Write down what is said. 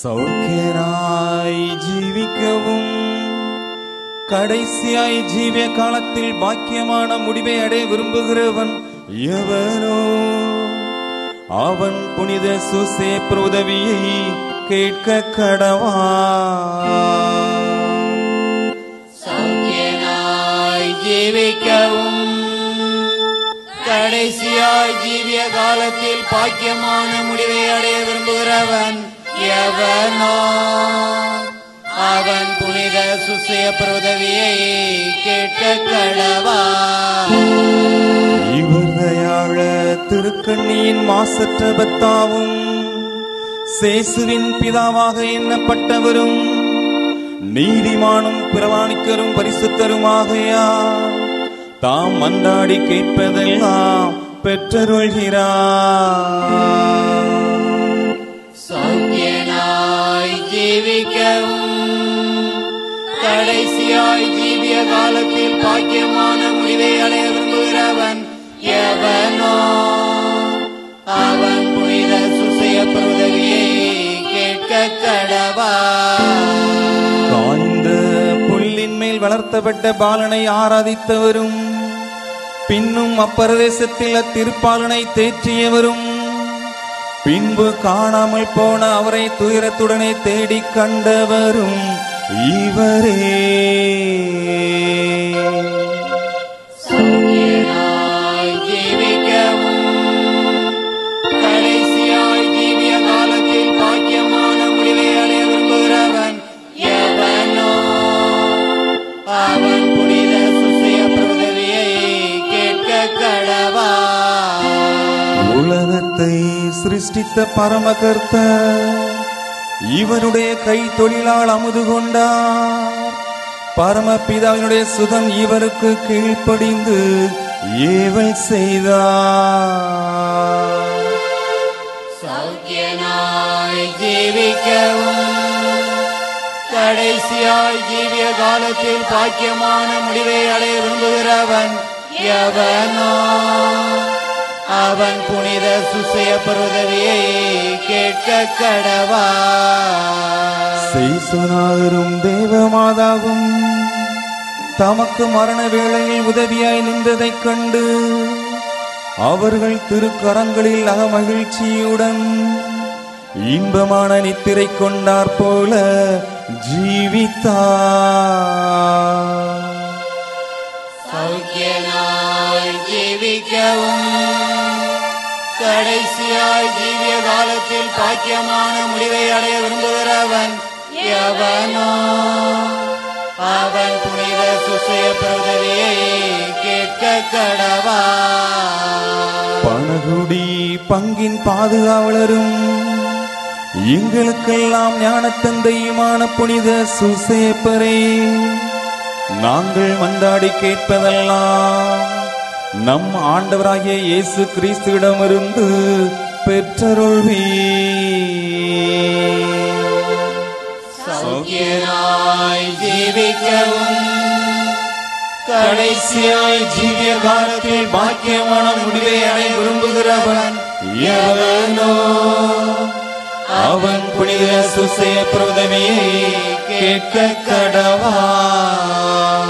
சௌக்கியராய் ஜீவிக்கவும் கடைசியாய் ஜீவிய காலத்தில் பாக்கியமான முடிவை அடைய விரும்புகிறவன் எவனோ அவன் புனித சுசேப்பர் உதவியை கேட்க கடவா சௌக்கியனாய் ஜீவிக்கவும் கடைசியாய் ஜீவிய காலத்தில் பாக்கியமான முடிவை அடைய விரும்புகிறவன் எவனோ அவன் புனித சுசைய பிரதவியை கேட்க கடவா இவர் தயாழ திருக்கண்ணியின் மாசற்ற பத்தாவும் சேசுவின் பிதாவாக எண்ணப்பட்டவரும் நீதிமானும் பிரமாணிக்கரும் பரிசுத்தருமாகையா தாம் மன்றாடி கேட்பதெல்லாம் பெற்றருள்கிறார் சௌக்கியனாய் ஜீவிக்கவும் கடைசியாய் ஜீவிய காலத்தில் பாக்கியமான முடிவை அடைய விரும்புகிறவன் எவனோ அவன் புனித சுசைய பிரதவியை கேட்க கடவா காய்ந்த புல்லின் மேல் வளர்த்தப்பட்ட பாலனை ஆராதித்தவரும் பின்னும் அப்பிரதேசத்தில் அத்திருப்பாலனை தேற்றியவரும் பின்பு காணாமல் போன அவரை துயரத்துடனே தேடிக் கண்டவரும் இவரே சௌக்கியனாய் ஜீவிக்கவும் கடைசியாய் ஜீவிய காலத்தில் பாக்கியமான முடிவை அடைய விரும்புகிறவன் எவனோ அவன் புனித சுசைய பிரதவியை கேட்க கடவா உலகத்தை சிருஷ்டித்த பரமகர்த்த இவருடைய கை தொழிலால் அமுது கொண்டார் பரமபிதாவினுடைய சுதன் இவருக்கு கீழ்ப்படிந்து ஏவல் செய்தார் சௌக்கியனாய் ஜீவிக்கவும் கடைசியாய் ஜீவிய காலத்தில் பாக்கியமான முடிவை அடைய விரும்புகிறவன் எவனோ அவன் புனித சுசைய பருதவியை கேட்க கடவா செய்சுநாதரும் தேவமாதாவும் தமக்கு மரண வேளையில் உதவியாய் நின்றதைக் கண்டு அவர்கள் திருக்கரங்களில் அகமகிழ்ச்சியுடன் இன்பமான நித்திரை கொண்டார் போல ஜீவித்தார் சௌக்கியனாய் ஜீவிக்கவும் கடைசியாய் ஜீவிய காலத்தில் பாக்கியமான முடிவை அடைய விரும்புகிறவன் எவனோ அவன் புனித சுசைய பிரதவியை கேட்க கடவா பணகுடி பங்கின் பாதுகாவலரும் எங்களுக்கெல்லாம் ஞானத்தந்தையுமான புனித சுசேப்பரே நாங்கள் மன்றாடி கேட்பதெல்லாம் நம் ஆண்டவராகிய இயேசு கிறிஸ்துவிடமிருந்து பெற்றருள்வீ சௌக்கியனாய் ஜீவிக்கவும் கடைசியாய் ஜீவிய காலத்தில் பாக்கியமான முடிவை அடைய விரும்புகிறவன் எவனோ அவன் புனித சுசேப்பர் உதவியை கேட்க கடவா